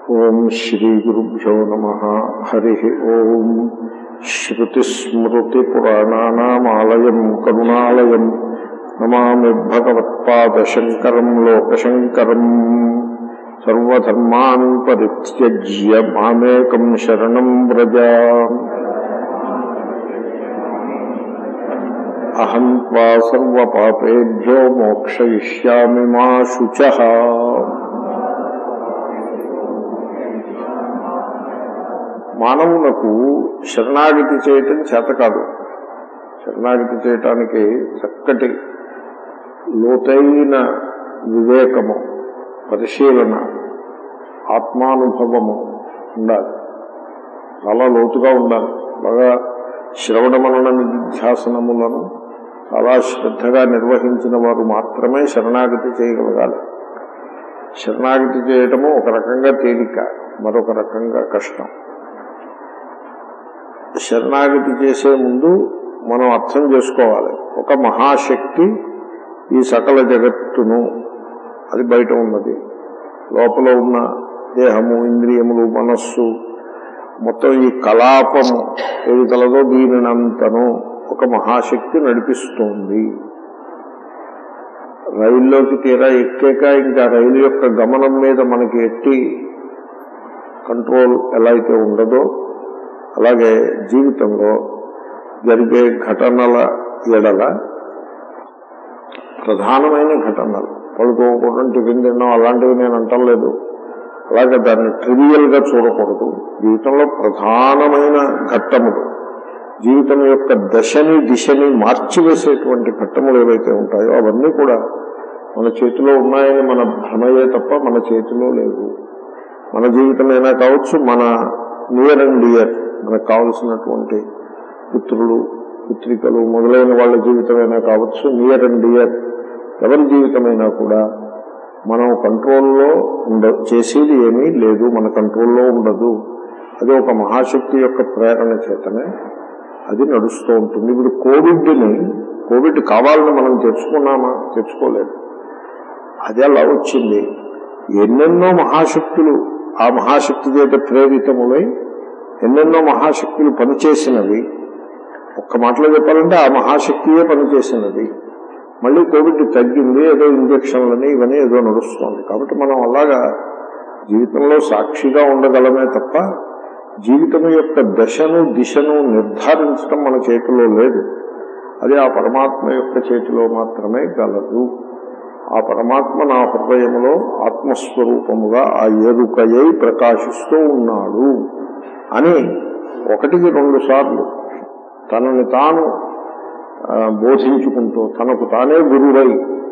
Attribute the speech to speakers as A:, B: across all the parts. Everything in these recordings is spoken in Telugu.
A: ఓం శ్రీ గురుభ్యో నమ హరి ఓం శ్రుతిస్మృతిపురాణానామాలయం కరుణాలయం నమామి భగవత్పాదశంకరం లోకశంకరం సర్వధర్మాన్ పరిత్యజ్య మామేకం శరణం వ్రజ అహం త్వా సర్వపాపేభ్యో మోక్షయిష్యామి మా శుచః మానవులకు శరణాగతి చేయటం చేత కాదు శరణాగతి చేయటానికి చక్కటి లోతైన వివేకము పరిశీలన ఆత్మానుభవము ఉండాలి చాలా లోతుగా ఉండాలి బాగా శ్రవణ మనన నిధ్యాసనములను చాలా శ్రద్ధగా నిర్వహించిన వారు మాత్రమే శరణాగతి చేయగలగాలి శరణాగతి చేయటము ఒక రకంగా తేలిక మరొక రకంగా కష్టం శరణాగతి చేసే ముందు మనం అర్థం చేసుకోవాలి ఒక మహాశక్తి ఈ సకల జగత్తును అది బయట ఉన్నది లోపల ఉన్న దేహము ఇంద్రియములు మనస్సు మొత్తం ఈ కలాపము ఏది కలదో దీనినంతను ఒక మహాశక్తి నడిపిస్తోంది రైల్లోకి తీరా ఎక్కాక ఇంకా రైలు యొక్క గమనం మీద మనకి ఎట్టి కంట్రోల్ ఎలా అయితే ఉండదో అలాగే జీవితంలో జరిగే ఘటనల ఎడల ప్రధానమైన ఘటనలు పడుకోకూడదు టిఫిన్ తినడం అలాంటివి నేను అంటలేదు అలాగే దాన్ని ట్రివియల్ గా చూడకూడదు జీవితంలో ప్రధానమైన ఘట్టములు జీవితం యొక్క దశని దిశని మార్చివేసేటువంటి ఘట్టములు ఏవైతే ఉంటాయో అవన్నీ కూడా మన చేతిలో ఉన్నాయని మన భ్రమయే తప్ప మన చేతిలో లేవు మన జీవితమైనా కావచ్చు మన నియర్ అండ్ డియర్ మనకు కావలసినటువంటి పుత్రులు పుత్రికలు మొదలైన వాళ్ళ జీవితమైనా కావచ్చు నియర్ అండ్ డియర్ ఎవరి జీవితమైనా కూడా మనం కంట్రోల్లో ఉండ చేసేది ఏమీ లేదు మన కంట్రోల్లో ఉండదు అది ఒక మహాశక్తి యొక్క ప్రేరణ చేతనే అది నడుస్తూ ఉంటుంది ఇప్పుడు కోవిడ్ని కోవిడ్ కావాలని మనం తెచ్చుకున్నామా తెచ్చుకోలేదు అది అలా వచ్చింది ఎన్నెన్నో మహాశక్తులు ఆ మహాశక్తి చేత ప్రేరితములై ఎన్నెన్నో మహాశక్తులు పనిచేసినవి ఒక్క మాటలో చెప్పాలంటే ఆ మహాశక్తియే పనిచేసినది మళ్ళీ కోవిడ్ తగ్గింది ఏదో ఇంజక్షన్లని ఇవన్నీ ఏదో నడుస్తోంది కాబట్టి మనం అలాగా జీవితంలో సాక్షిగా ఉండగలమే తప్ప జీవితం యొక్క దశను దిశను నిర్ధారించడం మన చేతిలో లేదు అది ఆ పరమాత్మ యొక్క చేతిలో మాత్రమే గలదు ఆ పరమాత్మ నా హృదయంలో ఆత్మస్వరూపముగా ఆ ఎరుకయై ప్రకాశిస్తూ ఉన్నాడు అని ఒకటికి రెండు సార్లు తనని తాను బోధించుకుంటూ తనకు తానే గురువై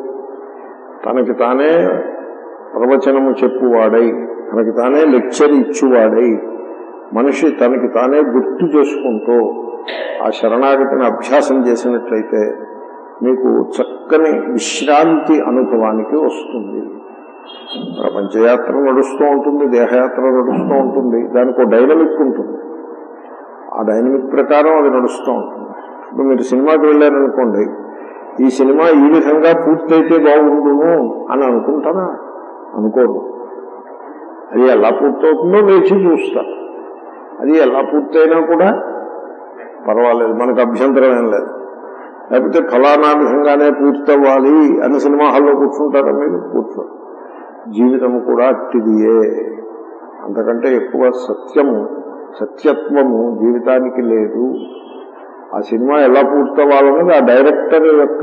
A: తనకి తానే ప్రవచనము చెప్పువాడై తనకి తానే లెక్చర్ ఇచ్చువాడై మనిషి తనకి తానే గుర్తు చేసుకుంటూ ఆ శరణాగతిని అభ్యాసం చేసినట్లయితే మీకు చక్కని విశ్రాంతి అనుభవానికి వస్తుంది ప్రపంచయాత్ర నడుస్తూ ఉంటుంది దేహయాత్ర నడుస్తూ ఉంటుంది దానికి ఒక డైనమిక్ ఉంటుంది ఆ డైనమిక్ ప్రకారం అది నడుస్తూ ఉంటుంది ఇప్పుడు మీరు సినిమాకి వెళ్ళారనుకోండి ఈ సినిమా ఈ విధంగా పూర్తయితే బాగుండును అని అనుకుంటారా అనుకోరు అది ఎలా పూర్తవుతుందో వేచి చూస్తా అది ఎలా పూర్తయినా కూడా పర్వాలేదు మనకు అభ్యంతరం ఏం లేదు లేకపోతే ఫలానా విధంగానే పూర్తవ్వాలి అని సినిమా హాల్లో కూర్చుంటారా మీరు కూర్చో జీవితము కూడా అట్టిదియే అంతకంటే ఎక్కువ సత్యము సత్యత్వము జీవితానికి లేదు ఆ సినిమా ఎలా పూర్తవ్వాలనేది ఆ డైరెక్టర్ యొక్క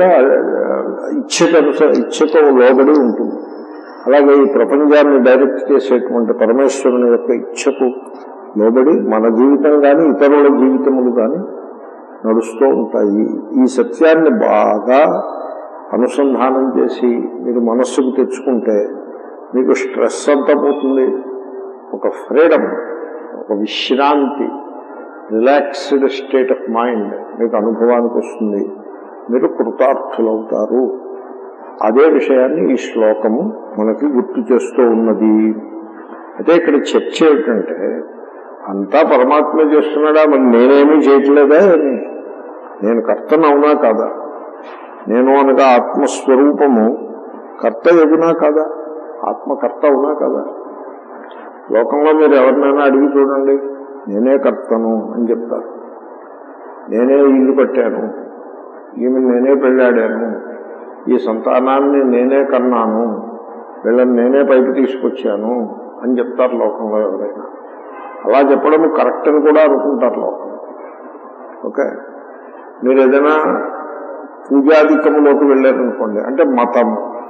A: ఇచ్చకు ఇచ్చతో లోబడి ఉంటుంది అలాగే ఈ ప్రపంచాన్ని డైరెక్ట్ చేసేటువంటి పరమేశ్వరుని యొక్క ఇచ్చకు లోబడి మన జీవితం కానీ ఇతరుల జీవితములు కానీ నడుస్తూ ఉంటాయి ఈ సత్యాన్ని బాగా అనుసంధానం చేసి మీరు మనస్సుకు తెచ్చుకుంటే మీకు స్ట్రెస్ అంతా పోతుంది ఒక ఫ్రీడమ్ ఒక విశ్రాంతి రిలాక్స్డ్ స్టేట్ ఆఫ్ మైండ్ మీకు అనుభవానికి వస్తుంది మీరు కృతార్థులవుతారు అదే విషయాన్ని ఈ శ్లోకము మనకి గుర్తు చేస్తూ ఉన్నది అయితే ఇక్కడ చర్చ ఏమిటంటే అంతా పరమాత్మ చేస్తున్నాడా మరి నేనేమీ చేయట్లేదా అని నేను కర్తను అవునా కాదా నేను అనగా ఆత్మస్వరూపము కర్త ఎగునా కాదా ఆత్మకర్త అవునా కదా లోకంలో మీరు ఎవరినైనా అడిగి చూడండి నేనే కర్తను అని చెప్తారు నేనే ఇల్లు కట్టాను ఈమె నేనే పెళ్ళాడాను ఈ సంతానాన్ని నేనే కన్నాను వీళ్ళని నేనే పైకి తీసుకొచ్చాను అని చెప్తారు లోకంలో ఎవరైనా అలా చెప్పడం కరెక్ట్ అని కూడా అనుకుంటారు లోకం ఓకే మీరు ఏదైనా పూజాధికములోకి వెళ్ళారనుకోండి అంటే మతం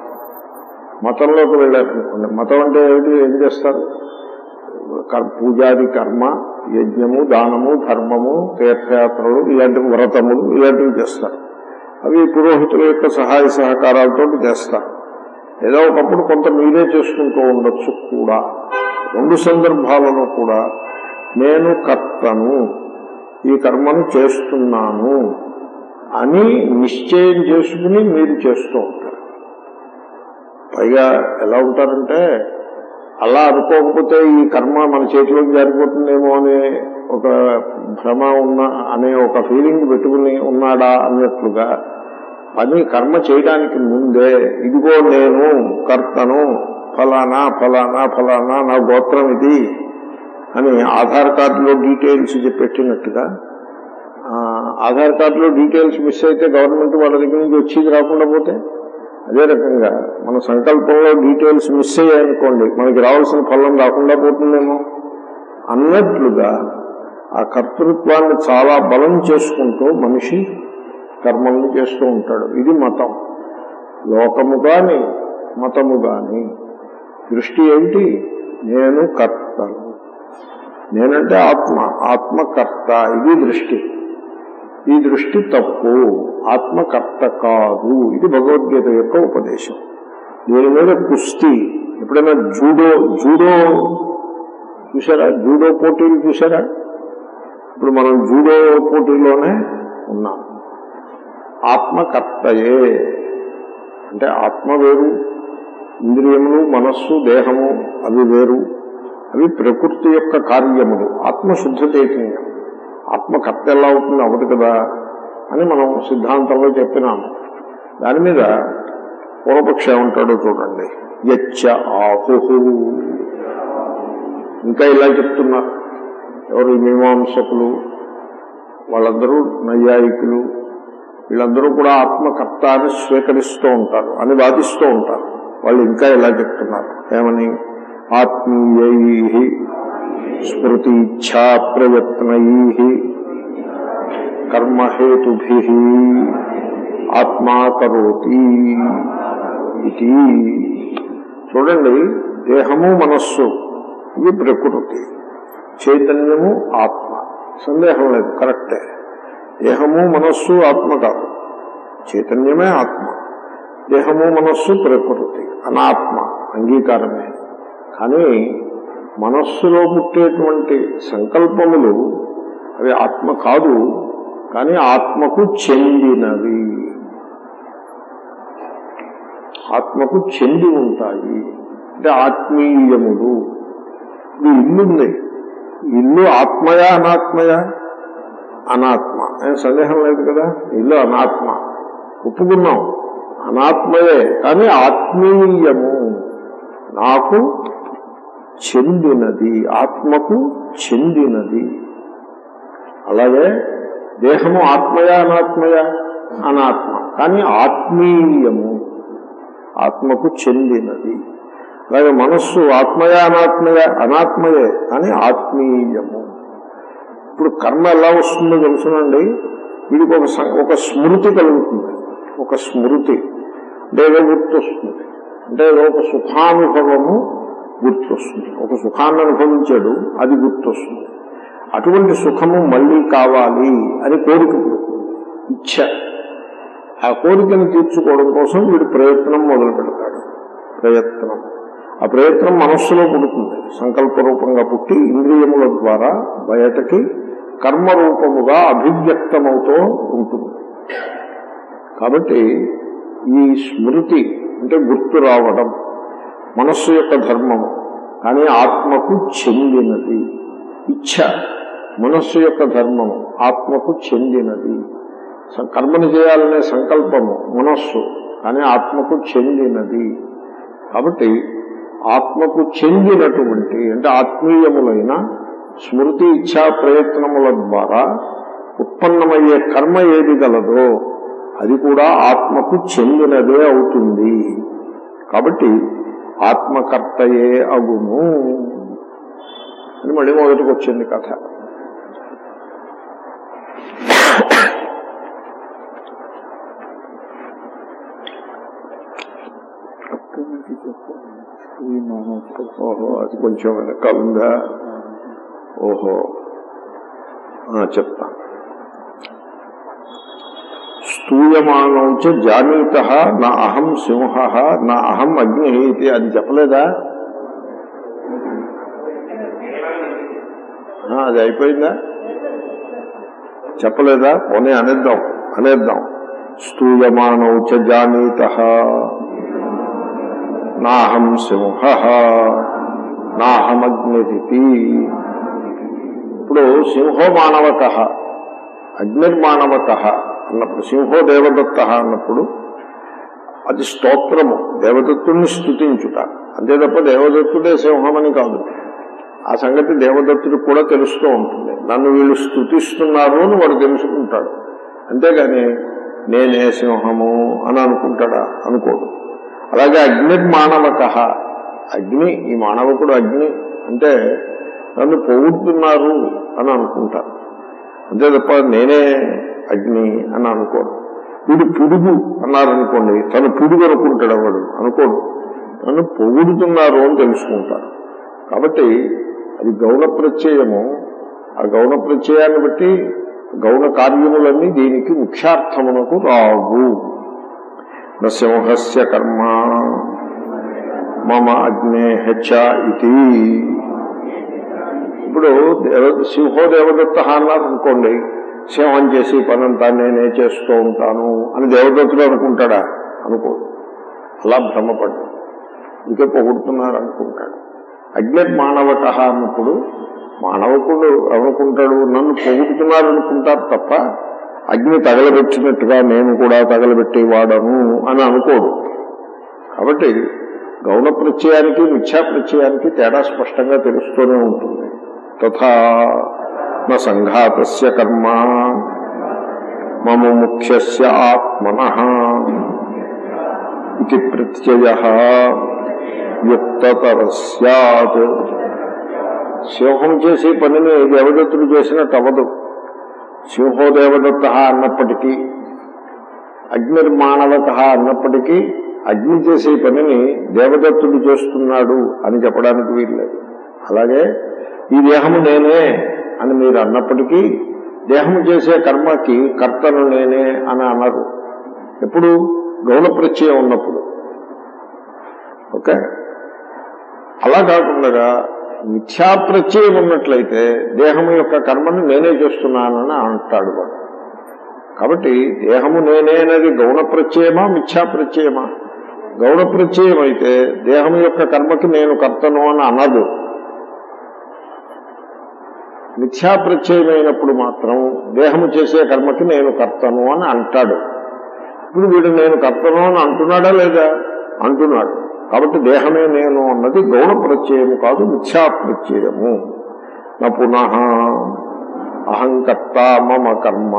A: మతంలోకి వెళ్ళారనుకోండి మతం అంటే ఏమిటి ఏం చేస్తారు కర్- పూజాది కర్మ యజ్ఞము దానము ధర్మము తీర్థయాత్రలు ఇలాంటివి వ్రతములు ఇలాంటివి చేస్తారు అవి పురోహితుల యొక్క సహాయ సహకారాలతో చేస్తారు ఏదో ఒకప్పుడు కొంత మీరే చేసుకుంటూ ఉండొచ్చు కూడా రెండు సందర్భాలలో కూడా నేను కర్తను ఈ కర్మను చేస్తున్నాను అని నిశ్చయం చేసుకుని మీరు చేస్తూ ఉంటారు పైగా ఎలా ఉంటారంటే అలా అనుకోకపోతే ఈ కర్మ మన చేతిలోకి జారిపోతుందేమో అనే ఒక భ్రమ ఉన్న అనే ఒక ఫీలింగ్ పెట్టుకుని ఉన్నాడా అన్నట్లుగా పని కర్మ చేయడానికి ముందే ఇదిగో నేను కర్తను ఫలానా ఫలానా ఫలానా నా గోత్రం ఇది అని ఆధార్ కార్డులో డీటెయిల్స్ పెట్టినట్టుగా ఆ, ఆధార్ కార్డులో డీటెయిల్స్ మిస్ అయితే గవర్నమెంట్ వాళ్ళ దగ్గర నుంచి వచ్చేది రాకుండా పోతే అదే రకంగా మన సంకల్పంలో డీటెయిల్స్ మిస్ అయ్యాయనుకోండి మనకి రావాల్సిన ఫలం రాకుండా పోతుందేమో అన్నట్లుగా ఆ కర్తృత్వాన్ని చాలా బలం చేసుకుంటూ మనిషి కర్మల్ని చేస్తూ ఉంటాడు ఇది మతం లోకము గాని మతము గాని దృష్టి ఏమిటి నేను కర్తను నేనంటే ఆత్మ ఆత్మకర్త ఇది దృష్టి ఈ దృష్టి తప్పు ఆత్మకర్త కాదు ఇది భగవద్గీత యొక్క ఉపదేశం దీని మీద కుస్తీ ఎప్పుడైనా జూడో జూడో చూసారా జూడో పోటీలు చూసారా ఇప్పుడు మనం జూడో పోటీలోనే ఉన్నాం ఆత్మకర్తయే అంటే ఆత్మ వేరు ఇంద్రియములు మనస్సు దేహము అవి వేరు అవి ప్రకృతి యొక్క కార్యములు ఆత్మశుద్ధ చైతన్యం ఆత్మకర్త ఎలా అవుతుంది అవదు కదా అని మనం సిద్ధాంతంలో చెప్పినాము దాని మీద పూర్వపక్ష ఏమంటాడో చూడండి యచ్చ ఆహు ఇంకా ఇలా చెప్తున్నారు ఎవరు ఈ మీమాంసకులు వాళ్ళందరూ నైయాయికులు వీళ్ళందరూ కూడా ఆత్మకర్త అని స్వీకరిస్తూ ఉంటారు అని వాదిస్తూ ఉంటారు వాళ్ళు ఇంకా ఇలా చెప్తున్నారు ఏమని ఆత్మీయై స్మృతి ఇచ్ఛా ప్రయత్నై కర్మహేతుభి ఆత్మా కరోతి ఇది చూడండి దేహము మనస్సు ఇది ప్రకృతి చైతన్యము ఆత్మ సందేహం లేదు కరెక్టే దేహము మనస్సు ఆత్మ కాదు చైతన్యమే ఆత్మ దేహము మనస్సు ప్రకృతి అనాత్మ అంగీకారమే కానీ మనస్సులో పుట్టేటువంటి సంకల్పములు అవి ఆత్మ కాదు కానీ ఆత్మకు చెందినవి ఆత్మకు చెంది ఉంటాయి అంటే ఆత్మీయములు ఇప్పుడు ఇల్లుంది ఇల్లు ఆత్మయా అనాత్మయా అనాత్మ ఏం సందేహం లేదు కదా ఇల్లు అనాత్మ ఒప్పుకున్నాం అనాత్మయే కానీ ఆత్మీయము నాకు చెందినది ఆత్మకు చెందినది అలాగే దేహము ఆత్మయా అనాత్మయ అనాత్మ కానీ ఆత్మీయము ఆత్మకు చెందినది అలాగే మనస్సు ఆత్మయా అనాత్మయ అనాత్మయే కానీ ఆత్మీయము ఇప్పుడు కర్మ ఎలా వస్తుందో తెలుసునండి వీడికి ఒక సం- ఒక స్మృతి కలుగుతుంది ఒక స్మృతి అంటే ఏదో గుర్తొస్తుంది అంటే ఏదో ఒక సుఖానుభవము గుర్తొస్తుంది ఒక సుఖాన్ని అనుభవించాడు అది గుర్తొస్తుంది అటువంటి సుఖము మళ్ళీ కావాలి అని కోరిక పుడుతుంది ఇచ్ఛ ఆ కోరికను తీర్చుకోవడం కోసం వీడు ప్రయత్నం మొదలు పెడతాడు ప్రయత్నం ఆ ప్రయత్నం మనస్సులో పుడుతుంది సంకల్ప రూపంగా పుట్టి ఇంద్రియముల ద్వారా బయటకి కర్మరూపముగా అభివ్యక్తమవుతూ ఉంటుంది కాబట్టి ఈ స్మృతి అంటే గుర్తు రావడం మనస్సు యొక్క ధర్మము కానీ ఆత్మకు చెందినది ఇచ్ఛ మనస్సు యొక్క ధర్మము ఆత్మకు చెందినది స- కర్మను చేయాలనే సంకల్పము మనస్సు కానీ ఆత్మకు చెందినది కాబట్టి ఆత్మకు చెందినటువంటి అంటే ఆత్మీయములైన స్మృతి ఇచ్ఛా ప్రయత్నముల ద్వారా ఉత్పన్నమయ్యే కర్మ ఏది గలదో అది కూడా ఆత్మకు చెందినదే అవుతుంది కాబట్టి ఆత్మకర్తయే అగును అని మళ్ళీ మొదటికి వచ్చింది కథ ఓహో అది కొంచెం వెనకాల ఉందా ఓహో ఆ, చెప్తా స్తూయమానం చ జానీత నా అహం సింహ నా అహం అగ్ని ఇది అది చెప్పలేదా ఆ, అది అయిపోయిందా చెప్పలేదా పోనీ అనేద్దాం అనేద్దాం స్తూయమానం చ జానీత నాహం సింహ నాహమగ్నిరితి ఇప్పుడు సింహో మానవక అగ్నిర్మాణవక అన్నప్పుడు సింహో దేవదత్త అన్నప్పుడు అది స్తోత్రము దేవదత్తుడిని స్థుతించుట అంతే తప్ప దేవదత్తుడే సింహమని కాదు ఆ సంగతి దేవదత్తుడికి కూడా తెలుస్తూ ఉంటుంది నన్ను వీళ్ళు స్థుతిస్తున్నారు అని వాడు తెలుసుకుంటాడు అంతేగాని నేనే సింహము అని అనుకుంటాడా అనుకోడు అలాగే అగ్నిర్మాణవక అగ్ని ఈ మానవకుడు అగ్ని అంటే నన్ను పొగుడుతున్నారు అని అనుకుంటారు అంతే తప్ప నేనే అగ్ని అని అనుకోడు వీడు పురుగు అన్నారనుకోండి తను పురుగు అనుకుంటాడు వాడు అనుకోడు నన్ను పొగుడుతున్నారు అని తెలుసుకుంటారు కాబట్టి అది గౌణ ప్రత్యయము ఆ గౌణ ప్రత్యయాన్ని బట్టి గౌణ కార్యములన్నీ దీనికి ముఖ్యార్థమునకు రావు నసింహస్య కర్మ మమ అగ్నే హెచ్చ ఇది ఇప్పుడు దేవ సింహో దేవదత్త అన్నారు అనుకోండి సింహం చేసి పనంతా నేనే చేస్తూ ఉంటాను అని దేవదత్తుడు అనుకుంటాడా అనుకోడు అలా భ్రమపడ్డు ఇంకే పొగుడుతున్నారు అనుకుంటాడు అగ్ని మానవక అన్నప్పుడు మానవకుడు అనుకుంటాడు నన్ను పొగుడుతున్నారు అనుకుంటారు తప్ప అగ్ని తగలబెట్టినట్టుగా నేను కూడా తగలబెట్టి వాడను అని అనుకోడు కాబట్టి గౌణ ప్రత్యయానికి మిథ్యా ప్రత్యయానికి తేడా స్పష్టంగా తెలుస్తూనే ఉంటుంది తథా నా సంఘాతస్య కర్మ మమ ముఖ్యస్య ఆత్మన ఇది ప్రత్యయ యుక్తతర సత్ సింహం చేసే పనిని దేవదత్తుడు చేసినట్టు అవ్వదు సింహో దేవదత్త అన్నప్పటికీ అగ్నిర్మాణవత అన్నప్పటికీ అగ్ని చేసే పనిని దేవదత్తుడు చేస్తున్నాడు అని చెప్పడానికి వీల్లేదు అలాగే ఈ దేహము నేనే అని మీరు అన్నప్పటికీ దేహము చేసే కర్మకి కర్తను నేనే అని అన్నారు ఎప్పుడు గౌణ ప్రత్యయం ఉన్నప్పుడు ఓకే అలా కాకుండా మిథ్యా ప్రత్యయం ఉన్నట్లయితే దేహము యొక్క కర్మను నేనే చేస్తున్నానని అంటాడు వాడు కాబట్టి దేహము నేనే అనేది గౌణ ప్రత్యయమా మిథ్యా ప్రత్యయమా గౌణ ప్రత్యయం అయితే దేహం యొక్క కర్మకి నేను కర్తను అని అనదు మిథ్యా ప్రత్యయమైనప్పుడు మాత్రం దేహము చేసే కర్మకి నేను కర్తను అని అంటాడు ఇప్పుడు వీడు నేను కర్తను అని అంటున్నాడా లేదా అంటున్నాడు కాబట్టి దేహమే నేను అన్నది గౌణ ప్రత్యయము కాదు మిథ్యా ప్రత్యయము నా పునః అహంకర్త మమ కర్మ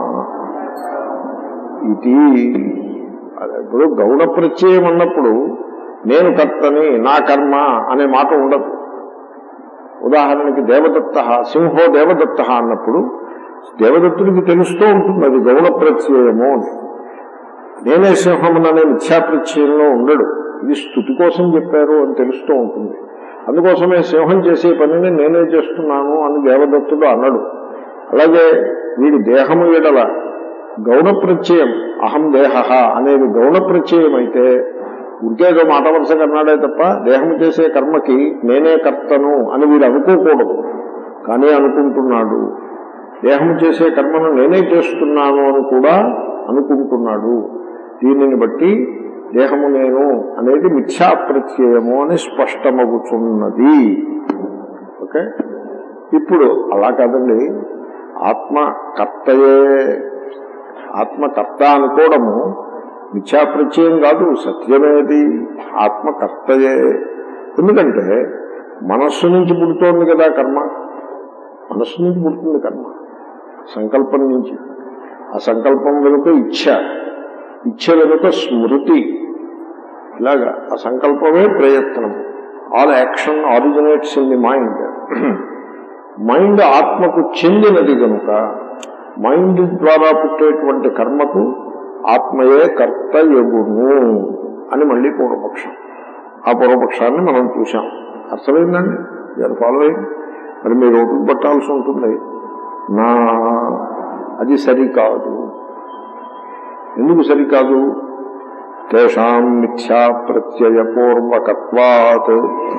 A: ఇది ఇప్పుడు గౌణ ప్రత్యయం అన్నప్పుడు నేను కర్తని నా కర్మ అనే మాట ఉండదు ఉదాహరణకి దేవదత్త సింహో దేవదత్త అన్నప్పుడు దేవదత్తుడికి తెలుస్తూ ఉంటుంది అది గౌణ ప్రత్యయము అని నేనే సింహముననే మిథ్యా ప్రత్యయంలో ఉండడు ఇది స్థుతి కోసం చెప్పారు అని తెలుస్తూ ఉంటుంది అందుకోసమే సింహం చేసే పనిని నేనే చేస్తున్నాను అని దేవదత్తుడు అన్నాడు అలాగే వీడి దేహము ఎడల గౌణ ప్రత్యయం అహం దేహ అనేది గౌణ ప్రత్యయం అయితే ఇంకేదో మాట వరుసగా అన్నాడే తప్ప దేహము చేసే కర్మకి నేనే కర్తను అని వీడు అనుకోకూడదు కానీ అనుకుంటున్నాడు దేహము చేసే కర్మను నేనే చేస్తున్నాను అని కూడా అనుకుంటున్నాడు దీనిని బట్టి దేహము నేను అనేది మిథ్యా ప్రత్యయము అని స్పష్టమవుతున్నది ఓకే ఇప్పుడు అలా కాదండి ఆత్మ కర్తయే ఆత్మ కర్త అనుకోవడము మిథ్యా ప్రత్యయం కాదు సత్యమేది ఆత్మ కర్తయే ఎందుకంటే మనస్సు నుంచి పుడుతోంది కదా కర్మ మనస్సు నుంచి పుడుతుంది కర్మ సంకల్పం నుంచి ఆ సంకల్పం వెనుక ఇచ్ఛ ఇచ్ఛ వెనుక స్మృతి ఇలాగా ఆ సంకల్పమే ప్రయత్నం all action originates in the mind mind ఆత్మకు చెందినది కనుక మైండ్ ద్వారా పుట్టేటువంటి కర్మకు ఆత్మయే కర్త ఎగును అని మళ్ళీ పూర్వపక్షం ఆ పూర్వపక్షాన్ని మనం చూసాం అర్థమైందండి దాని ఫాలోయింగ్ మరి మీరు ఓపిక పట్టాల్సి ఉంటుంది నా అది సరికాదు ఎందుకు సరికాదు తేషాం మిథ్యా ప్రత్యయ పూర్వకత్వాత్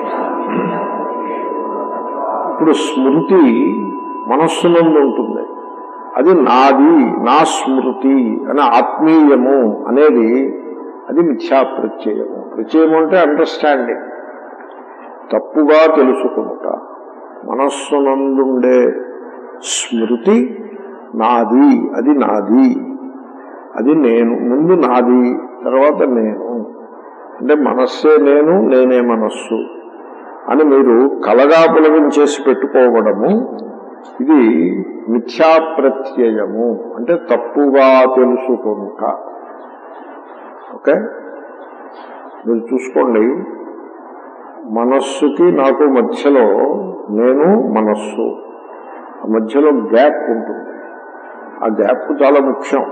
A: ఇప్పుడు స్మృతి మనస్సునందు ఉంటుంది అది నాది నా స్మృతి అని ఆత్మీయము అనేది అది మిథ్యా ప్రత్యయము ప్రత్యయము అంటే అండర్స్టాండింగ్ తప్పుగా తెలుసుకుంట మనస్సునందుండే స్మృతి నాది అది నాది అది నేను ముందు నాది తర్వాత నేను అంటే మనస్సే నేను నేనే మనస్సు అని మీరు కలగాపులగం చేసి పెట్టుకోవడము ఇది మిథ్యా ప్రత్యయము అంటే తప్పుగా తెలుసుకుంట ఓకే మీరు చూసుకోండి మనస్సుకి నాకు మధ్యలో నేను మనస్సు ఆ మధ్యలో గ్యాప్ ఉంటుంది ఆ గ్యాప్ చాలా ముఖ్యం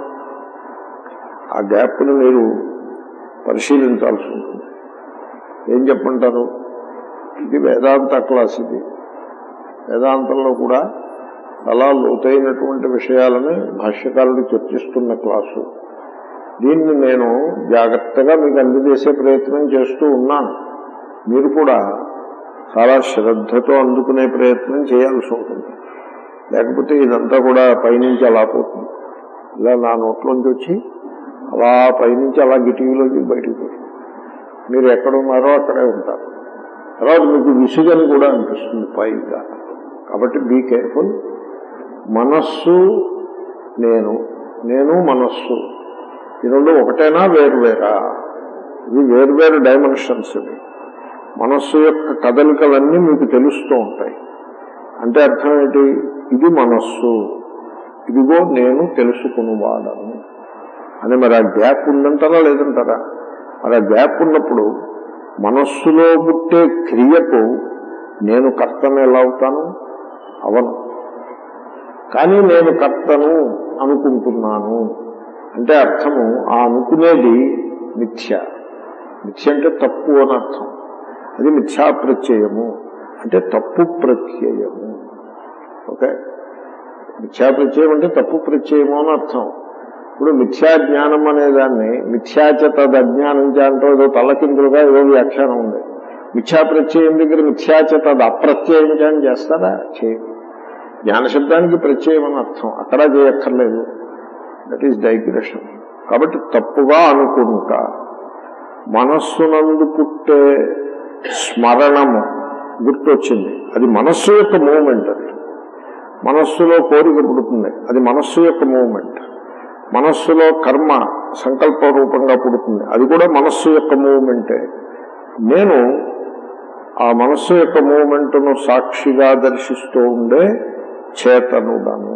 A: ఆ గ్యాప్ని మీరు పరిశీలించాల్సి ఉంటుంది ఏం చెప్పంటారు ఇది వేదాంత క్లాస్ ఇది వేదాంతంలో కూడా చాలా లోతైనటువంటి విషయాలని భాష్యకారుడు చర్చిస్తున్న క్లాసు దీన్ని నేను జాగ్రత్తగా మీకు అందజేసే ప్రయత్నం చేస్తూ ఉన్నాను మీరు కూడా చాలా శ్రద్ధతో అందుకునే ప్రయత్నం చేయాల్సి ఉంటుంది లేకపోతే ఇదంతా కూడా పైనుంచి అలా పోతుంది ఇలా నా నోట్లోంచి వచ్చి అలా పైనుంచి అలా గిటివిలోకి బయటకు పోతుంది మీరు ఎక్కడున్నారో అక్కడే ఉంటారు తర్వాత మీకు విసుగని కూడా అనిపిస్తుంది పైగా కాబట్టి బీ కేర్ఫుల్ మనస్సు నేను నేను మనస్సు ఈ రెండు ఒకటేనా వేరువేరా ఇవి వేరువేరు డైమెన్షన్స్ ఇవి మనస్సు యొక్క కదలికలన్నీ మీకు తెలుస్తూ ఉంటాయి అంటే అర్థం ఏంటి ఇది మనస్సు ఇదిగో నేను తెలుసుకునివాడను అని మరి ఆ గ్యాప్ ఉందంటారా లేదంటారా మరి ఆ గ్యాప్ ఉన్నప్పుడు మనస్సులో పుట్టే క్రియకు నేను కర్తను ఎలా అవుతాను అవను కానీ నేను కర్తను అనుకుంటున్నాను అంటే అర్థము ఆ అనుకునేది మిథ్య మిథ్య అంటే తప్పు అని అర్థం అది మిథ్యా ప్రత్యయము అంటే తప్పు ప్రత్యయము ఓకే మిథ్యా ప్రత్యయం అంటే తప్పు ప్రత్యయము అని అర్థం ఇప్పుడు మిథ్యా జ్ఞానం అనే దాన్ని మిథ్యాచ తదజ్ఞానం అంటూ ఏదో తలకిందులుగా ఏదో వ్యాఖ్యానం ఉంది మిథ్యా ప్రత్యయం దగ్గర మిథ్యాచ తద్ అప్రత్యయం అని చేస్తారా చేయదు జ్ఞానశబ్దానికి ప్రత్యయం అని అర్థం అక్కడ చేయక్కర్లేదు దట్ ఈస్ డైగ్రెషన్ కాబట్టి తప్పుగా అనుకుంటా మనస్సునందు పుట్టే స్మరణము గుర్తొచ్చింది అది మనస్సు యొక్క మూమెంట్ అది మనస్సులో కోరిక పుడుతుంది అది మనస్సు యొక్క మూమెంట్ మనస్సులో కర్మ సంకల్ప రూపంగా పుడుతుంది అది కూడా మనస్సు యొక్క మూమెంటే నేను ఆ మనస్సు యొక్క మూమెంట్ను సాక్షిగా దర్శిస్తూ ఉండే చేతనుడను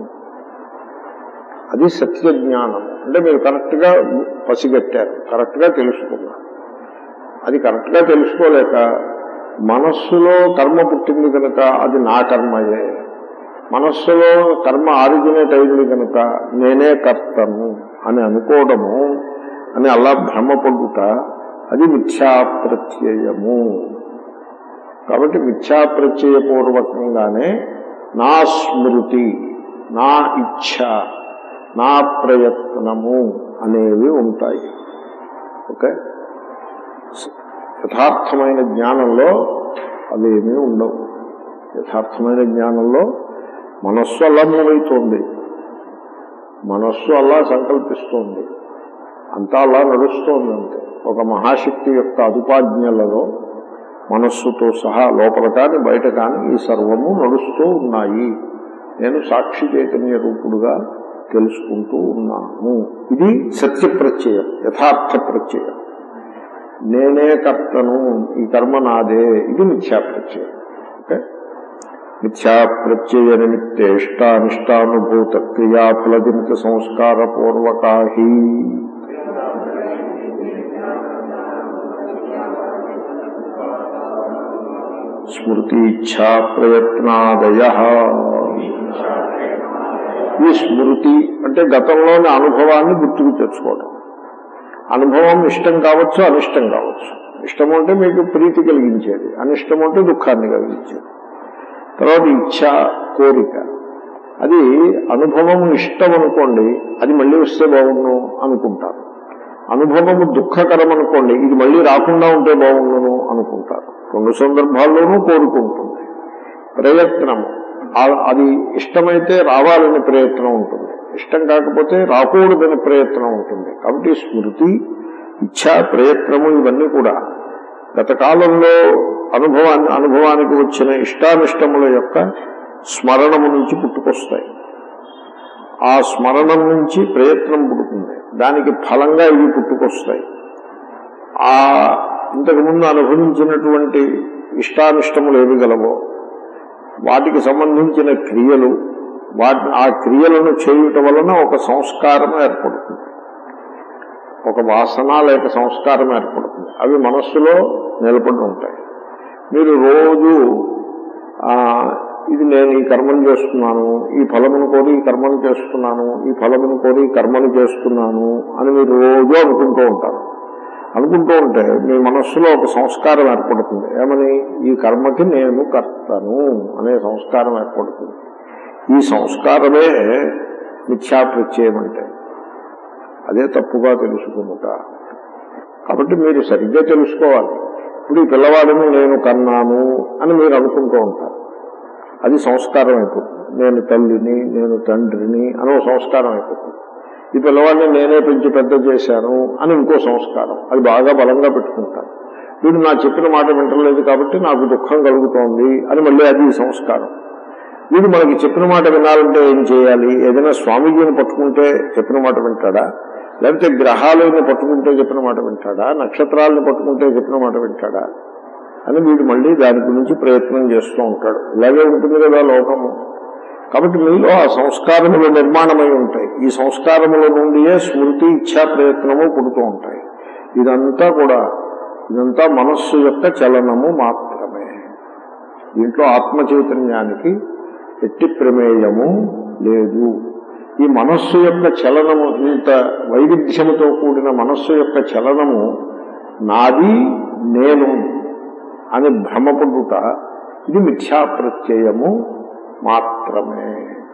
A: అది సత్య జ్ఞానం అంటే మీరు కరెక్ట్ గా పసిగట్టారు కరెక్ట్ గా తెలుసుకున్నారు అది కరెక్ట్ గా తెలుసుకోలేక మనస్సులో కర్మ పుట్టింది కనుక అది నా కర్మయే మనస్సులో కర్మ ఆరిజినేట్ అయింది కనుక నేనే కర్తను అని అనుకోవడము అని అలా భ్రమపడుట అది మిథ్యా ప్రత్యయము కాబట్టి మిథ్యా ప్రత్యయపూర్వకంగానే నా స్మృతి నా ఇచ్ఛ నా ప్రయత్నము అనేవి ఉంటాయి ఓకే యథార్థమైన జ్ఞానంలో అవేమీ ఉండవు యథార్థమైన జ్ఞానంలో మనస్సు అలా మూవైతోంది మనస్సు అలా సంకల్పిస్తోంది అంతా అలా నడుస్తోంది అంతే ఒక మహాశక్తి యొక్క అదుపాజ్ఞలలో మనస్సుతో సహా లోపల కాని బయట కాని ఈ సర్వము నడుస్తూ ఉన్నాయి నేను సాక్షి చైతన్య రూపుడుగా తెలుసుకుంటూ ఉన్నాను ఇది సత్య ప్రత్యయం యథార్థ ప్రత్యయం నేనే కర్తను ఈ కర్మ నాదే ఇది మిథ్యాప్రత్యయం ఓకే మిథ్యాప్రత్యయ నిమిత్తేష్టానిష్టానుభూత క్రియాఫలదిమిత సంస్కార పూర్వకాహి స్మృతి ఇచ్ఛా ప్రయత్నాదయ ఈ స్మృతి అంటే గతంలోని అనుభవాన్ని గుర్తుకు తెచ్చుకోవడం అనుభవం ఇష్టం కావచ్చు అనిష్టం కావచ్చు ఇష్టం అంటే మీకు ప్రీతి కలిగించేది అనిష్టం అంటే దుఃఖాన్ని కలిగించేది తర్వాత ఇచ్ఛ కోరిక అది అనుభవం ఇష్టం అనుకోండి అది మళ్ళీ వస్తే బాగుండు అనుకుంటారు అనుభవము దుఃఖకరం అనుకోండి ఇది మళ్ళీ రాకుండా ఉంటే బాగుండును అనుకుంటారు రెండు సందర్భాల్లోనూ కోరుకుంటుంది ప్రయత్నము ఆ- అది ఇష్టమైతే రావాలని ప్రయత్నం ఉంటుంది ఇష్టం కాకపోతే రాకూడదని ప్రయత్నం ఉంటుంది కాబట్టి స్మృతి ఇచ్ఛా ప్రయత్నము ఇవన్నీ కూడా గత కాలంలో అనుభవాన్ని అనుభవానికి వచ్చిన ఇష్టానిష్టముల యొక్క స్మరణము నుంచి పుట్టుకొస్తాయి ఆ స్మరణం నుంచి ప్రయత్నం పుడుతుంది దానికి ఫలంగా ఇవి పుట్టుకొస్తాయి ఆ ఇంతకుముందు అనుభవించినటువంటి ఇష్టానిష్టములు ఏవి గలవో వాటికి సంబంధించిన క్రియలు వాటి ఆ క్రియలను చేయుట వలన ఒక సంస్కారం ఏర్పడుతుంది ఒక వాసన లేక సంస్కారం ఏర్పడుతుంది అవి మనస్సులో నిలబడి ఉంటాయి మీరు రోజు ఆ, ఇది నేను ఈ కర్మను చేస్తున్నాను ఈ ఫలమును కోరి ఈ కర్మను చేస్తున్నాను ఈ ఫలమును కోరి ఈ కర్మను చేస్తున్నాను అని మీరు రోజు అనుకుంటూ ఉంటారు అనుకుంటూ ఉంటే మీ మనస్సులో ఒక సంస్కారం ఏర్పడుతుంది ఏమని ఈ కర్మకి నేను కర్తను అనే సంస్కారం ఏర్పడుతుంది ఈ సంస్కారమే మిథ్యాప్రత్యయం అంటే అదే తప్పుగా తెలుసుకున్నట కాబట్టి మీరు సరిగ్గా తెలుసుకోవాలి ఇప్పుడు ఈ పిల్లవాడిని నేను కన్నాను అని మీరు అనుకుంటూ ఉంటారు అది సంస్కారం అయిపోతుంది నేను తల్లిని నేను తండ్రిని అని ఒక సంస్కారం అయిపోతుంది ఈ పిల్లవాడిని నేనే పెంచి పెద్ద చేశాను అని ఇంకో సంస్కారం అది బాగా బలంగా పెట్టుకుంటారు వీడు నా చెప్పిన మాట వింటలేదు కాబట్టి నాకు దుఃఖం కలుగుతోంది అని మళ్ళీ అది సంస్కారం వీడు మనకి చెప్పిన మాట వినాలంటే ఏం చేయాలి ఏదైనా స్వామీజీని పట్టుకుంటే చెప్పిన మాట వింటాడా లేకపోతే గ్రహాలను పట్టుకుంటే చెప్పిన మాట వింటాడా నక్షత్రాలను పట్టుకుంటే చెప్పిన మాట వింటాడా అని వీడు మళ్ళీ దాని గురించి ప్రయత్నం చేస్తూ ఉంటాడు ఇలాగే ఉంటుంది కదా లోకము కాబట్టి మీలో ఆ సంస్కారములు నిర్మాణమై ఉంటాయి ఈ సంస్కారముల నుండియే స్మృతి ఇచ్ఛా ప్రయత్నము పుడుతూ ఉంటాయి ఇదంతా కూడా ఇదంతా మనస్సు యొక్క చలనము మాత్రమే దీంట్లో ఆత్మ చైతన్యానికి ఎట్టి ప్రమేయము లేదు ఈ మనస్సు యొక్క చలనము ఇంత వైవిధ్యముతో కూడిన మనస్సు యొక్క చలనము నాది నేను అని భ్రమపడుట ఇది మిథ్యాప్రత్యయము మాత్రమే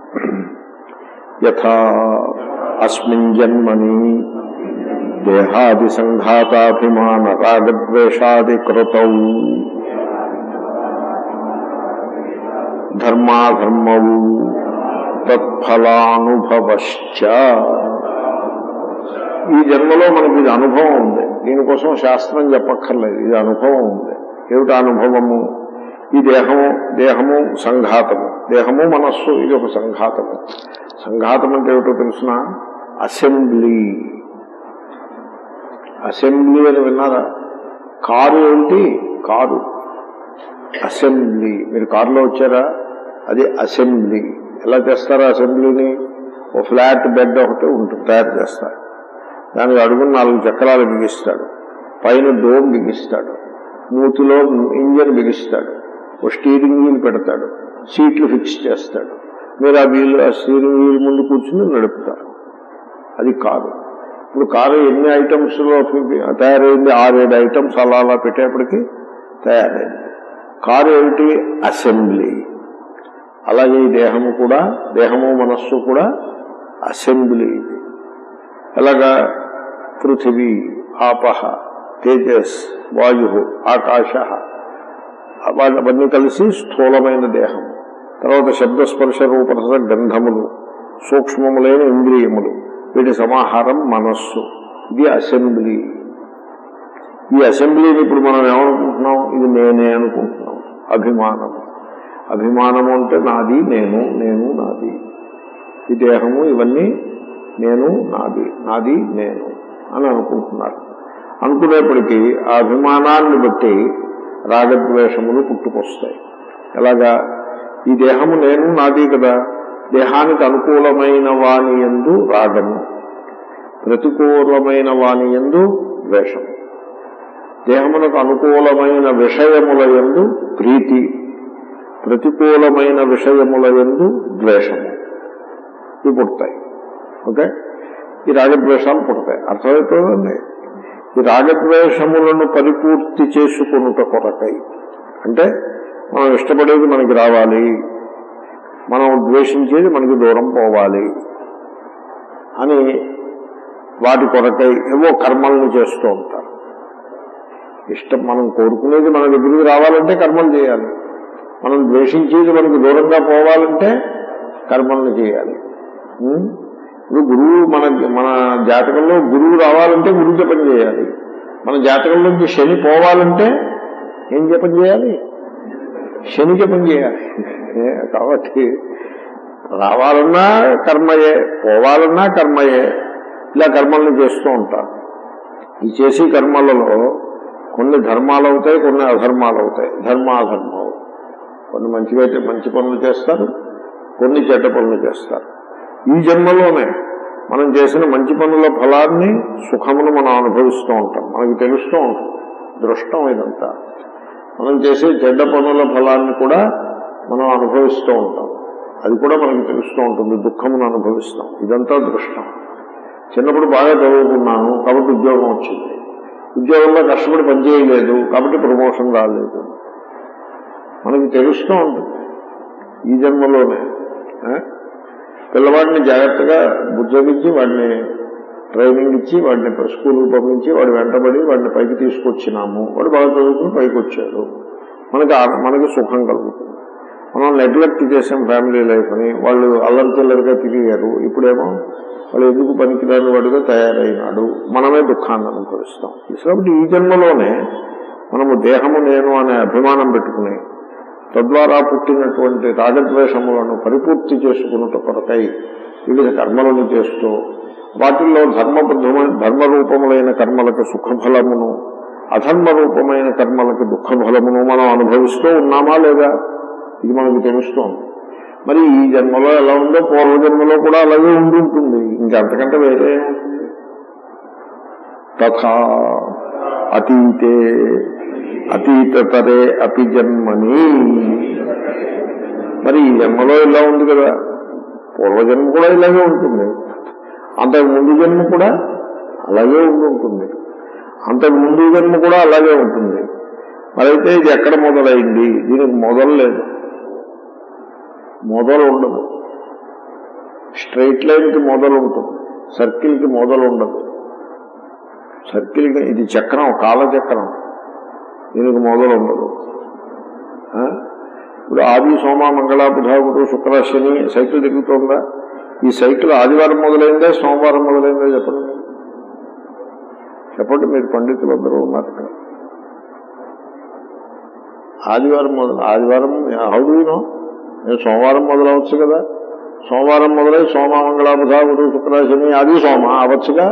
A: యథా అస్మిన్ జన్మని దేహాది సంఘాతాభిమాన రాగద్వేషాది కృతౌ ధర్మాధర్మౌ తత్ఫలానుభవశ్చ ఈ జన్మలో మనకి ఇది అనుభవం ఉంది దీనికోసం శాస్త్రం చెప్పక్కర్లేదు ఇది అనుభవం ఉంది ఏమిటి అనుభవము ఈ దేహము దేహము సంఘాతము దేహము మనస్సు ఇది ఒక సంఘాతము సంఘాతం అంటే ఏమిటో తెలుసిన అసెంబ్లీ అసెంబ్లీ అని విన్నారా కారు ఏంటి కారు అసెంబ్లీ మీరు కారులో వచ్చారా అది అసెంబ్లీ ఎలా చేస్తారా అసెంబ్లీని ఓ ఫ్లాట్ బెడ్ ఒకటి ఉంటుంది తయారు చేస్తారు దానికి అడుగున నాలుగు చక్రాలు బిగిస్తాడు పైన డోమ్ బిగిస్తాడు మూతిలో ఇంజన్ బిగిస్తాడు ఓ స్టీరింగ్ వీల్ పెడతాడు సీట్లు ఫిక్స్ చేస్తాడు మీరు ఆ వీల్ ఆ స్టీరింగ్ వీల్ ముందు కూర్చుని నడుపుతారు అది కారు ఇప్పుడు కారు ఎన్ని ఐటమ్స్ లో తయారైంది ఆరేడు ఐటమ్స్ అలా అలా పెట్టేప్పటికి తయారైంది కారు ఏమిటి అసెంబ్లీ అలాగే ఈ దేహము కూడా దేహము మనస్సు కూడా అసెంబ్లీ ఇది ఎలాగా పృథివీ ఆపహ తేజస్ వాయు ఆకాశ అవన్నీ కలిసి స్థూలమైన దేహం తర్వాత శబ్దస్పర్శ రూపరస గంధములు సూక్ష్మములైన ఇంద్రియములు వీటి సమాహారం మనస్సు ఇది అసెంబ్లీ ఈ అసెంబ్లీని ఇప్పుడు మనం ఏమనుకుంటున్నాం ఇది నేనే అనుకుంటున్నాం అభిమానం అభిమానము అంటే నాది నేను నేను నాది ఈ దేహము ఇవన్నీ నేను నాది నాది నేను అని అనుకుంటున్నారు అనుకునేప్పటికీ ఆ అభిమానాన్ని బట్టి రాగద్వేషములు పుట్టుకొస్తాయి ఎలాగా ఈ దేహము నేను నాది కదా దేహానికి అనుకూలమైన వాని ఎందు రాగము ప్రతికూలమైన వాని ఎందు ద్వేషము దేహమునకు అనుకూలమైన విషయముల ఎందు ప్రీతి ప్రతికూలమైన విషయముల ఎందు ద్వేషము ఇవి పుడతాయి ఓకే ఈ రాగద్వేషాలు పుడతాయి అర్థమవుతుందండి ఈ రాగద్వేషములను పరిపూర్తి చేసుకునుట కొరకై అంటే మనం ఇష్టపడేది మనకి రావాలి మనం ద్వేషించేది మనకి దూరం పోవాలి అని వాటి కొరకై ఏవో కర్మల్ని చేస్తూ ఉంటారు ఇష్టం మనం కోరుకునేది మన దగ్గరికి రావాలంటే కర్మలు చేయాలి మనం ద్వేషించేది మనకి దూరంగా పోవాలంటే కర్మల్ని చేయాలి ఉం? ఇప్పుడు గురువు మన మన జాతకంలో గురువు రావాలంటే గురువు జపం చేయాలి మన జాతకం నుంచి శని పోవాలంటే ఏం జపం చేయాలి శని జపం చేయాలి ఏ, కాబట్టి రావాలన్నా కర్మయే పోవాలన్నా కర్మయే ఇలా కర్మల్ని చేస్తూ ఉంటారు ఈ చేసే కర్మలలో కొన్ని ధర్మాలు అవుతాయి కొన్ని అధర్మాలు అవుతాయి ధర్మాధర్మాలు కొన్ని మంచిగా మంచి పనులు చేస్తారు కొన్ని చెడ్డ పనులు చేస్తారు ఈ జన్మలోనే మనం చేసిన మంచి పనుల ఫలాన్ని సుఖమును మనం అనుభవిస్తూ ఉంటాం మనకి తెలుస్తూ ఉంటుంది దృష్టం ఇదంతా మనం చేసే చెడ్డ పనుల ఫలాన్ని కూడా మనం అనుభవిస్తూ ఉంటాం అది కూడా మనకి తెలుస్తూ ఉంటుంది దుఃఖమును అనుభవిస్తాం ఇదంతా దృష్టం చిన్నప్పుడు బాగా చదువుకున్నాను కాబట్టి ఉద్యోగం వచ్చింది ఉద్యోగంలో కష్టపడి పనిచేయలేదు కాబట్టి ప్రమోషన్ రాలేదు మనకి తెలుస్తూ ఉంటుంది ఈ జన్మలోనే ఆ? పిల్లవాడిని జాగ్రత్తగా బుజ్జగించి వాడిని ట్రైనింగ్ ఇచ్చి వాడిని స్కూల్కి పంపించి వాడు వెంటబడి వాడిని పైకి తీసుకొచ్చినాము వాడు బాగా చదువుకుని పైకి వచ్చాడు మనకి ఆ- మనకి సుఖం కలుగుతుంది మనం నెగ్లెక్ట్ చేసాం ఫ్యామిలీ లైఫ్ని వాళ్ళు అల్లరి చిల్లరిగా తిరిగారు ఇప్పుడేమో వాళ్ళు ఎందుకు పనికిరాని వాడిగా తయారైనాడు మనమే దుఃఖాన్ని అనుభవిస్తాం కాబట్టి ఈ జన్మలోనే మనము దేహము నేను అనే అభిమానం పెట్టుకుని తద్వారా పుట్టినటువంటి రాగద్వేషములను పరిపూర్తి చేసుకున్నట్టు కొరకై వివిధ కర్మలను చేస్తూ వాటిల్లో ధర్మబద్ధమైన ధర్మరూపములైన కర్మలకు సుఖఫలమును అధర్మ రూపమైన కర్మలకు దుఃఖఫలమును మనం అనుభవిస్తూ ఉన్నామా లేదా ఇది మనకు తెలుస్తోంది మరి ఈ జన్మలో ఎలా ఉందో పూర్వ జన్మలో కూడా అలాగే ఉండి ఉంటుంది ఇంకంతకంటే వేరే ఏముంటుంది? తథా అతీతే అతీతతరే అపి జన్మని మరి ఈ జన్మలో ఇలా ఉంది కదా పూర్వజన్మ కూడా ఇలాగే ఉంటుంది అంతకు ముందు జన్మ కూడా అలాగే ఉండి ఉంటుంది అంతకు ముందు జన్మ కూడా అలాగే ఉంటుంది మరైతే ఇది ఎక్కడ మొదలైంది దీనికి మొదలు లేదు మొదలు ఉండదు స్ట్రైట్ లైన్ కి మొదలు ఉంటుంది సర్కిల్ కి మొదలు ఉండదు సర్కిల్ కి ఇది చక్రం కాలచక్రం దీనికి మొదలు ఉండదు ఆ? ఇప్పుడు ఆది సోమ మంగళ బుధ గురు శుక్ర శని సైకిల్ తిరుగుతోందా ఈ సైకిల్ ఆదివారం మొదలైందా సోమవారం మొదలైందా చెప్పండి మీరు. చెప్పండి మీరు పండితులు అందరూ ఉన్నారు ఇక్కడ ఆదివారం మొదలు ఆదివారం హౌదీనో నేను సోమవారం మొదలవచ్చు కదా సోమవారం మొదలై సోమ మంగళ బుధ గురు శుక్ర శని ఆది సోమ అవచ్చుగా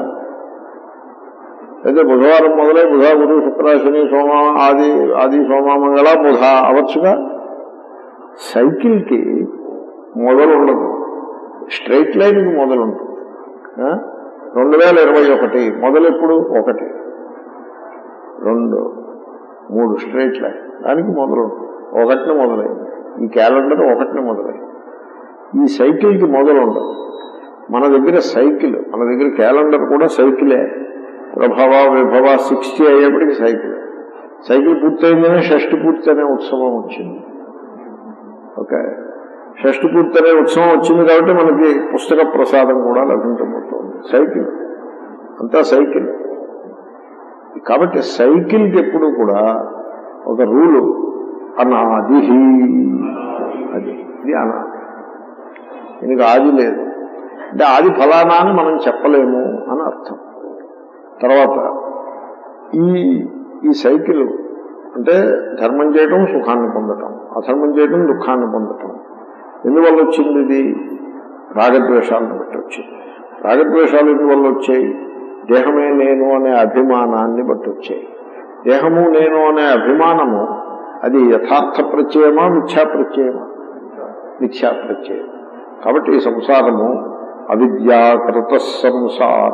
A: అయితే బుధవారం మొదలై బుధ గురు శుక్ర శని సోమ ఆది ఆది సోమ మంగళ బుధ అవచ్చుగా సైకిల్కి మొదలు ఉండదు స్ట్రైట్ లైన్కి మొదలు ఉంటుంది ఆ? రెండు వేల ఇరవై ఒకటి మొదలు ఎప్పుడు ఒకటి రెండు మూడు స్ట్రైట్ లైన్ దానికి మొదలు ఉంటుంది ఒకటిని మొదలైంది ఈ క్యాలెండర్ ఒకటిని మొదలైంది ఈ సైకిల్కి మొదలు ఉండదు మన దగ్గర సైకిల్ మన దగ్గర క్యాలెండర్ కూడా సైకిలే ప్రభవ విభవ సిక్స్టీ అయ్యేప్పటికి సైకిల్ సైకిల్ పూర్తయిందనే షష్టి పూర్తి అనే ఉత్సవం వచ్చింది ఓకే షష్టి పూర్తి అనే ఉత్సవం వచ్చింది కాబట్టి మనకి పుస్తక ప్రసాదం కూడా లభించబోతోంది సైకిల్ అంతా సైకిల్ కాబట్టి సైకిల్కి ఎప్పుడు కూడా ఒక రూలు అనాది అది ఇది అనాది దీనికి ఆది లేదు అంటే ఆది ఫలానా అని మనం చెప్పలేము అని అర్థం తర్వాత ఈ ఈ సైకిల్ అంటే ధర్మం చేయటం సుఖాన్ని పొందటం అధర్మం చేయటం దుఃఖాన్ని పొందటం ఎందువల్ల వచ్చింది ఇది రాగద్వేషాలను బట్టి వచ్చింది రాగద్వేషాలు ఎందువల్ల వచ్చాయి దేహమే నేను అనే అభిమానాన్ని బట్టి వచ్చాయి దేహము నేను అనే అభిమానము అది యథార్థ ప్రత్యయమా మిథ్యా ప్రత్యయమా మిథ్యా ప్రత్యయం కాబట్టి ఈ సంసారము అవిద్యాకృత సంసార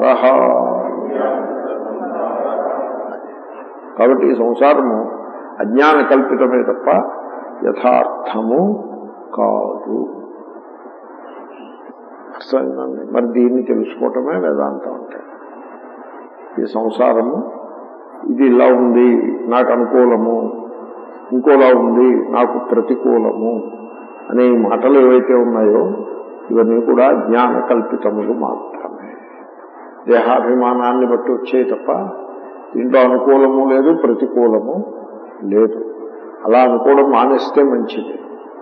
A: కాబట్టి ఈ సంసారము అజ్ఞాన కల్పితమే తప్ప యథార్థము కాదు అర్థమైందండి మరి దీన్ని తెలుసుకోవటమే వేదాంతం అంటే ఈ సంసారము ఇది ఇలా ఉంది నాకు అనుకూలము ఇంకోలా ఉంది నాకు ప్రతికూలము అనే ఈ మాటలు ఏవైతే ఉన్నాయో ఇవన్నీ కూడా జ్ఞాన కల్పితములు మాత్రమే దేహాభిమానాన్ని బట్టి వచ్చాయి తప్ప దీంట్లో అనుకూలము లేదు ప్రతికూలము లేదు అలా అనుకోవడం మానేస్తే మంచిది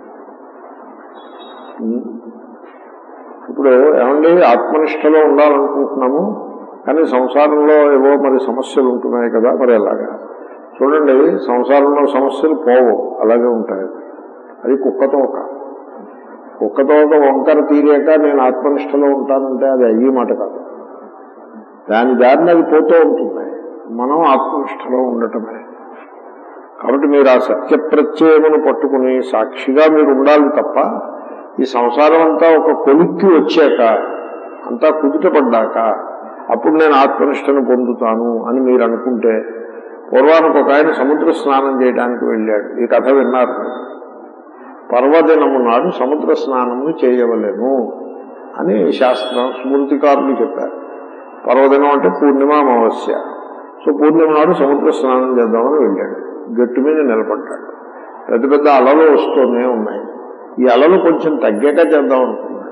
A: ఇప్పుడు ఏమండి ఆత్మనిష్టలో ఉండాలనుకుంటున్నాము కానీ సంసారంలో ఏవో మరి సమస్యలు ఉంటున్నాయి కదా మరి ఎలాగా చూడండి సంసారంలో సమస్యలు పోవు అలాగే ఉంటాయి అది కుక్కతో ఒక కుక్కతో ఒక వంకర తీరాక నేను ఆత్మనిష్టలో ఉంటానంటే అది అయ్యి మాట కాదు దాని దారిని అది పోతూ ఉంటుంది మనం ఆత్మనిష్టలో ఉండటమే కాబట్టి మీరు ఆ సత్య ప్రత్యయమును పట్టుకుని సాక్షిగా మీరు ఉండాలి తప్ప ఈ సంసారం అంతా ఒక కొలిక్కి వచ్చాక అంతా కుదుటపడ్డాక అప్పుడు నేను ఆత్మనిష్టను పొందుతాను అని మీరు అనుకుంటే పూర్వానికి ఒక ఆయన సముద్ర స్నానం చేయడానికి వెళ్ళాడు ఈ కథ విన్నారు పర్వదినము నాడు సముద్ర స్నానము చేయవలేము అని శాస్త్రం స్మృతికారులు చెప్పారు పర్వదినం అంటే పూర్ణిమ అమావాస్య సో పూర్ణిమ నాడు సముద్ర స్నానం చేద్దామని వెళ్ళాడు గట్టు మీద నిలబడ్డాడు పెద్ద పెద్ద అలలు వస్తూనే ఉన్నాయి ఈ అలలు కొంచెం తగ్గాక చేద్దాం అనుకున్నాడు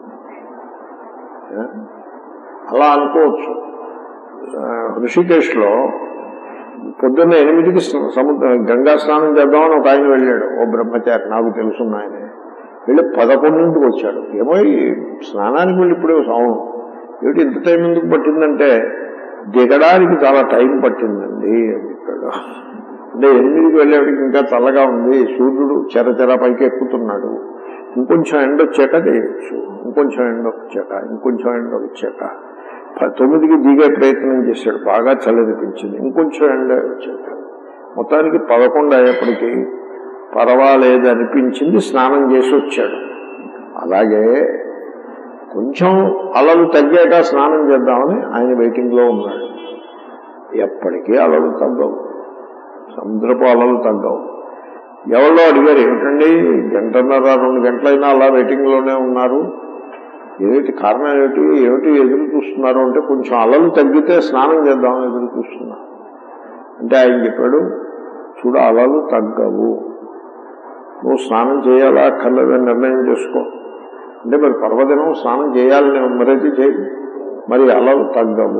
A: అలా అనుకోవచ్చు ఋషికేశ్ లో పొద్దున్న ఎనిమిదికి సముద్ర గంగా స్నానం చేద్దామని ఒక ఆయన వెళ్ళాడు ఓ బ్రహ్మచారి నాకు తెలుసున్న ఆయన వెళ్ళి పదకొండింటికి వచ్చాడు ఏమో ఈ స్నానానికి వెళ్ళి ఇప్పుడే అవును ఏమిటి ఇంత టైం ఎందుకు పట్టిందంటే దిగడానికి చాలా టైం పట్టిందండి అని చెప్పాడు అంటే ఎనిమిదికి వెళ్ళేవాడికి ఇంకా చల్లగా ఉంది సూర్యుడు చెర చెర పైకి ఎక్కుతున్నాడు ఇంకొంచెం ఎండ వచ్చాక చేయొచ్చు ఇంకొంచెం ఎండ వచ్చాక ఇంకొంచెం ఎండ వచ్చాక తొమ్మిదికి దిగే ప్రయత్నం చేశాడు బాగా చల్లనిపించింది ఇంకొంచెం ఎండ వచ్చాక మొత్తానికి పదకొండు అయ్యేప్పటికీ పర్వాలేదు అనిపించింది స్నానం చేసి వచ్చాడు అలాగే కొంచెం అలలు తగ్గాక స్నానం చేద్దామని ఆయన వెయిటింగ్ లో ఉన్నాడు ఎప్పటికీ అలలు తగ్గవు సముద్రపు అలలు తగ్గవు ఎవరో అడిగారు ఏమిటండి గంటన్నర రెండు గంటలైనా అలా వెయిటింగ్ లోనే ఉన్నారు ఏమిటి కారణం ఏమిటి ఏమిటి ఎదురు చూస్తున్నారు అంటే కొంచెం అలలు తగ్గితే స్నానం చేద్దామని ఎదురు చూస్తున్నా అంటే ఆయన చెప్పాడు చూడు అలలు తగ్గవు నువ్వు స్నానం చేయాలా అక్కర్లేదని నిర్ణయం చేసుకో అంటే మరి పర్వదినం స్నానం చేయాలని మరైతే చేయి మరి అలలు తగ్గవు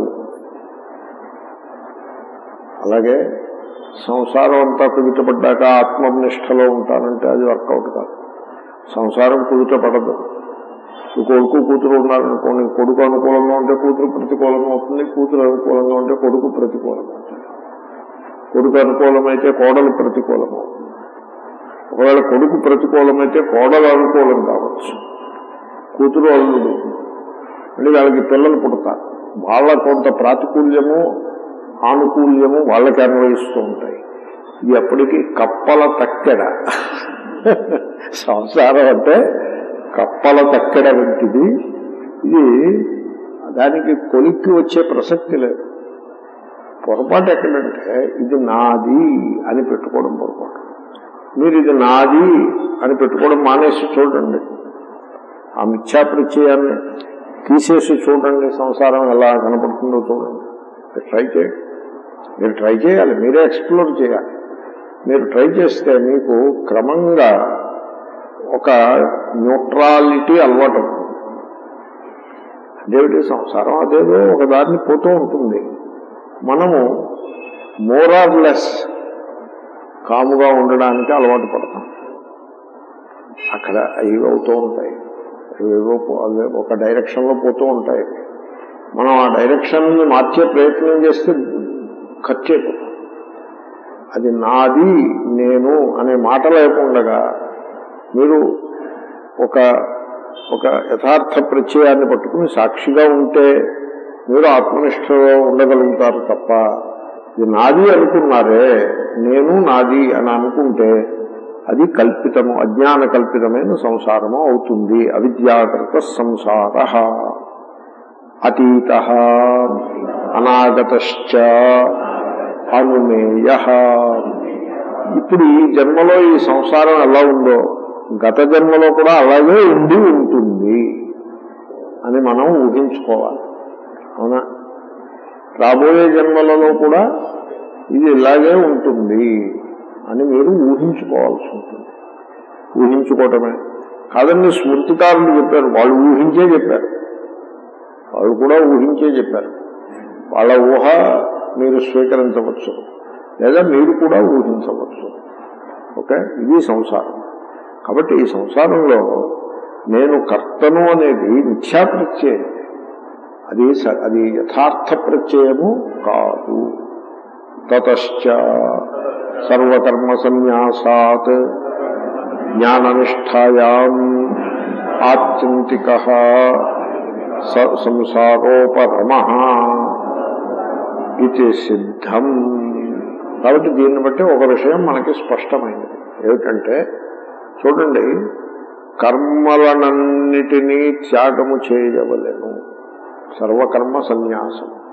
A: అలాగే సంసారం అంతా కుదుటపడ్డాక ఆత్మనిష్టలో ఉంటానంటే అది వర్కౌట్ కాదు సంసారం కుదుటపడదు ఈ కొడుకు కూతురు ఉన్నారనుకోండి కొడుకు అనుకూలంగా ఉంటే కూతురు ప్రతికూలంగా అవుతుంది కూతురు అనుకూలంగా ఉంటే కొడుకు ప్రతికూలంగా అవుతుంది కొడుకు అనుకూలమైతే కోడలు ప్రతికూలం అవుతుంది ఒకవేళ కొడుకు ప్రతికూలమైతే కోడలు అనుకూలం కావచ్చు కూతురు అల్లుడు మళ్ళీ వాళ్ళకి పిల్లలు పుడతారు వాళ్ళ కొంత ప్రాతికూల్యము ఆనుకూల్యము వాళ్ళకి అన్వయిస్తూ ఉంటాయి ఇది ఎప్పటికీ కప్పల తక్కెడ సంసారం అంటే కప్పల తక్కెడ వంటిది ఇది దానికి కొలిక్కి వచ్చే ప్రసక్తి లేదు పొరపాటు ఎక్కడంటే ఇది నాది అని పెట్టుకోవడం పొరపాటు మీరు ఇది నాది అని పెట్టుకోవడం మానేసి చూడండి ఆ మిథ్యా ప్రత్యయాన్ని తీసేసి చూడండి సంసారం ఎలా కనపడుతుందో చూడండి ట్రై చేయండి మీరు ట్రై చేయాలి మీరే ఎక్స్ప్లోర్ చేయాలి మీరు ట్రై చేస్తే మీకు క్రమంగా ఒక న్యూట్రాలిటీ అలవాటు అవుతుంది అదేమిటి సంసారం అదేదో ఒక దారిని పోతూ ఉంటుంది మనము మోరార్ లెస్ కాముగా ఉండడానికి అలవాటు పడతాం అక్కడ అవి అవుతూ ఉంటాయి ఏవో ఒక డైరెక్షన్లో పోతూ ఉంటాయి మనం ఆ డైరెక్షన్ మార్చే ప్రయత్నం చేస్తే ఖర్చు అయిపోతాం అది నాది నేను అనే మాట లేకుండా మీరు ఒక ఒక యథార్థ ప్రత్యయాన్ని పట్టుకుని సాక్షిగా ఉంటే మీరు ఆత్మనిష్టలో ఉండగలుగుతారు తప్ప ఇది నాది అనుకున్నారే నేను నాది అని అనుకుంటే అది కల్పితము అజ్ఞాన కల్పితమైన సంసారము అవుతుంది అవిద్యాకృత సంసార అతీత అనాగతశ్చ అనుమేయ ఇప్పుడు ఈ జన్మలో ఈ సంసారం ఎలా ఉందో గత జన్మలో కూడా అలాగే ఉండి ఉంటుంది అని మనం ఊహించుకోవాలి అవునా రాబోయే జన్మలలో కూడా ఇది ఇలాగే ఉంటుంది అని మీరు ఊహించుకోవాల్సి ఉంటుంది ఊహించుకోవటమే కాదండి స్మృతికారులు చెప్పారు వాళ్ళు ఊహించే చెప్పారు వాళ్ళు కూడా ఊహించే చెప్పారు వాళ్ళ ఊహ మీరు స్వీకరించవచ్చు లేదా మీరు కూడా ఊహించవచ్చు ఓకే ఇది సంసారం కాబట్టి ఈ సంసారంలో నేను కర్తను అనేది మిథ్యా ప్రత్యయం అది స- అది యథార్థ ప్రత్యయము కాదు తతశ్చ సర్వకర్మ సన్యాసాత్ జ్ఞాననిష్టాయాం ఆత్యంతిక స- సంసారోపరమ ఇది సిద్ధం కాబట్టి దీన్ని బట్టి ఒక విషయం మనకి స్పష్టమైనది ఏమిటంటే చూడండి కర్మలనన్నిటినీ త్యాగము చేయవలెను సర్వకర్మ సన్యాసం